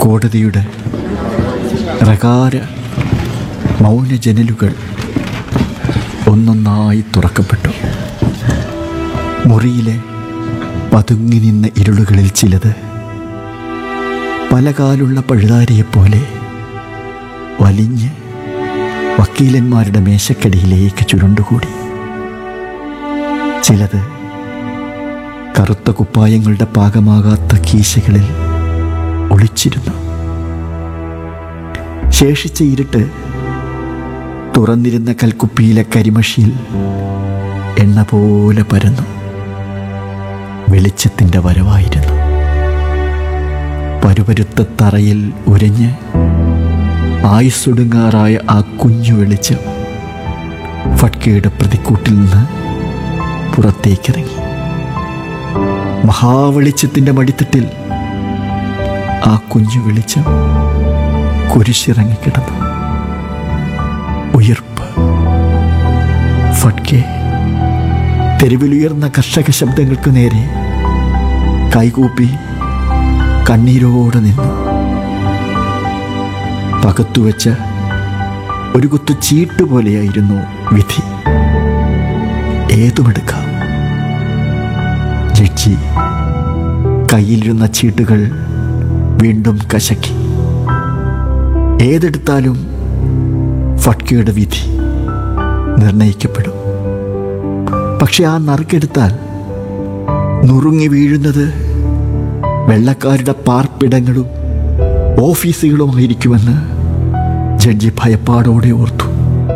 കോടതിയുടെ പ്രകാര മൗന ജനലുകൾ ഒന്നൊന്നായി തുറക്കപ്പെട്ടു മുറിയിലെ പതുങ്ങി നിന്ന ഇരുളുകളിൽ ചിലത് പല കാലുള്ള പഴുതാരയെപ്പോലെ വലിഞ്ഞ് വക്കീലന്മാരുടെ മേശക്കടിയിലേക്ക് ചുരുണ്ടുകൂടി ചിലത് കറുത്ത കുപ്പായങ്ങളുടെ പാകമാകാത്ത കീശകളിൽ ഒളിച്ചിരുന്നു ശേഷിച്ച ഇരുട്ട് തുറന്നിരുന്ന കൽക്കുപ്പിയിലെ കരിമഷിയിൽ എണ്ണ പോലെ പരന്നു വെളിച്ചത്തിൻ്റെ വരവായിരുന്നു പരുപരുത്ത തറയിൽ ഉരഞ്ഞ് ആയുസ്സൊടുങ്ങാറായ ആ കുഞ്ഞു വെളിച്ചം ഫട്കയുടെ പ്രതിക്കൂട്ടിൽ നിന്ന് പുറത്തേക്കിറങ്ങി മഹാവെളിച്ചത്തിൻ്റെ മടിത്തട്ടിൽ ആ കുഞ്ഞു വെളിച്ചം കുരിശിറങ്ങിക്കിടന്നു ഉയർപ്പ് ഫട്കെ തെരുവിലുയർന്ന കർഷക ശബ്ദങ്ങൾക്ക് നേരെ കൈകൂപ്പി കണ്ണീരോടെ നിന്നു പകത്തുവെച്ച ഒരു കുത്തു ചീട്ട് പോലെയായിരുന്നു വിധി ഏതുമെടുക്കാം ജഡ്ജി കയ്യിലിരുന്ന ചീട്ടുകൾ വീണ്ടും കശക്കി ഏതെടുത്താലും ഫട്കയുടെ വിധി നിർണയിക്കപ്പെടും പക്ഷെ ആ നറുക്കെടുത്താൽ നുറുങ്ങി വീഴുന്നത് വെള്ളക്കാരുടെ പാർപ്പിടങ്ങളും ഓഫീസുകളുമായിരിക്കുമെന്ന് ജഡ്ജി ഭയപ്പാടോടെ ഓർത്തു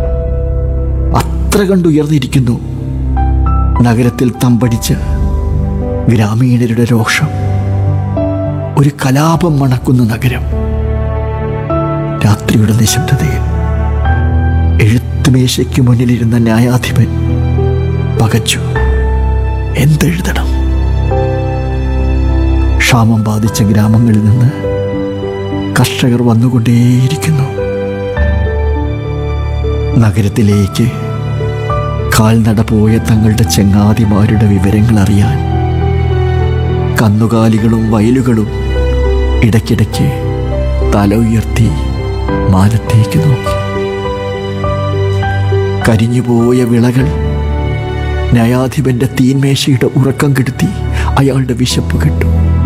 അത്ര കണ്ടുയർന്നിരിക്കുന്നു നഗരത്തിൽ തമ്പടിച്ച ഗ്രാമീണരുടെ രോഷം ഒരു കലാപം മണക്കുന്ന നഗരം രാത്രിയുടെ നിശബ്ദതയിൽ എഴുത്തുമേശയ്ക്ക് മുന്നിലിരുന്ന ന്യായാധിപൻ പകച്ചു എന്തെഴുതണം ക്ഷാമം ബാധിച്ച ഗ്രാമങ്ങളിൽ നിന്ന് കർഷകർ വന്നുകൊണ്ടേയിരിക്കുന്നു നഗരത്തിലേക്ക് കാൽനട പോയ തങ്ങളുടെ ചങ്ങാതിമാരുടെ വിവരങ്ങൾ അറിയാൻ കന്നുകാലികളും വയലുകളും ഇടയ്ക്കിടയ്ക്ക് തല ഉയർത്തി മാനത്തേക്ക് നോക്കി കരിഞ്ഞുപോയ വിളകൾ ന്യായാധിപന്റെ തീന്മേശയുടെ ഉറക്കം കെടുത്തി അയാളുടെ വിശപ്പ് കെട്ടു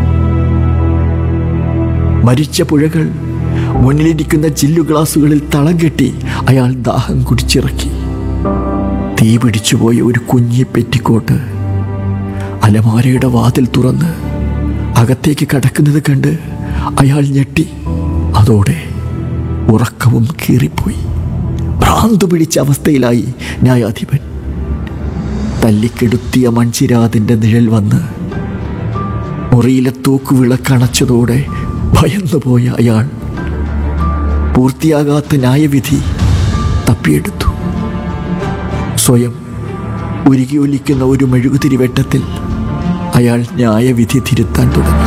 മരിച്ച പുഴകൾ മുന്നിലിരിക്കുന്ന ചില്ലു ഗ്ലാസുകളിൽ തളം കെട്ടി അയാൾ ദാഹം കുടിച്ചിറക്കി തീ പിടിച്ചുപോയ ഒരു കുഞ്ഞി പെറ്റിക്കോട്ട് അലമാരയുടെ വാതിൽ തുറന്ന് അകത്തേക്ക് കടക്കുന്നത് കണ്ട് അയാൾ ഞെട്ടി അതോടെ ഉറക്കവും കീറിപ്പോയി ഭ്രാന്ത് പിടിച്ച അവസ്ഥയിലായി ന്യായാധിപൻ തല്ലിക്കെടുത്തിയ മൺചിരാതിൻ്റെ നിഴൽ വന്ന് മുറിയിലെ തൂക്കുവിളക്കണച്ചതോടെ ഭയന്നുപോയ അയാൾ പൂർത്തിയാകാത്ത ന്യായവിധി തപ്പിയെടുത്തു സ്വയം ഉരുകി ഒലിക്കുന്ന ഒരു മെഴുകുതിരി വെട്ടത്തിൽ അയാൾ ന്യായവിധി തിരുത്താൻ തുടങ്ങി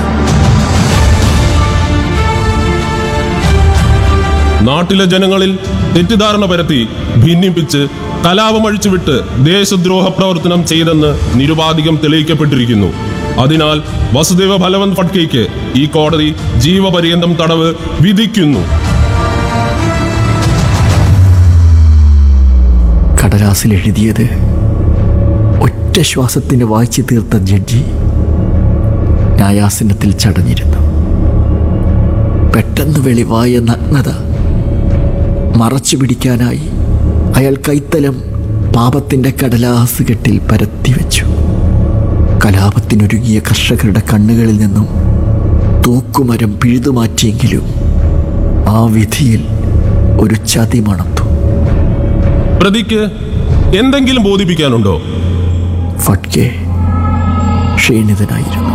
നാട്ടിലെ ജനങ്ങളിൽ തെറ്റിദ്ധാരണ പരത്തി ഭിന്നിപ്പിച്ച് കലാപമഴിച്ചുവിട്ട് ദേശദ്രോഹ പ്രവർത്തനം ചെയ്തെന്ന് നിരുപാധികം തെളിയിക്കപ്പെട്ടിരിക്കുന്നു അതിനാൽ വസുദേവ ഫലവന്ത് ഫട്കയ്ക്ക് ഈ കോടതി ജീവപര്യന്തം തടവ് വിധിക്കുന്നു കടലാസിൽ എഴുതിയത് ഒറ്റ ശ്വാസത്തിന് വായിച്ചു തീർത്ത ജഡ്ജി ന്യായാസനത്തിൽ ചടഞ്ഞിരുന്നു പെട്ടെന്ന് വെളിവായ നഗ്നത മറച്ചു പിടിക്കാനായി അയാൾ കൈത്തലം പാപത്തിൻ്റെ കടലാസ് കെട്ടിൽ പരത്തി വെച്ചു കലാപത്തിനൊരുങ്ങിയ കർഷകരുടെ കണ്ണുകളിൽ നിന്നും തൂക്കുമരം പിഴുതുമാറ്റിയെങ്കിലും ആ വിധിയിൽ ഒരു ചതി മണത്തു പ്രതിക്ക് എന്തെങ്കിലും ബോധിപ്പിക്കാനുണ്ടോ ഫട്കെ ക്ഷീണിതനായിരുന്നു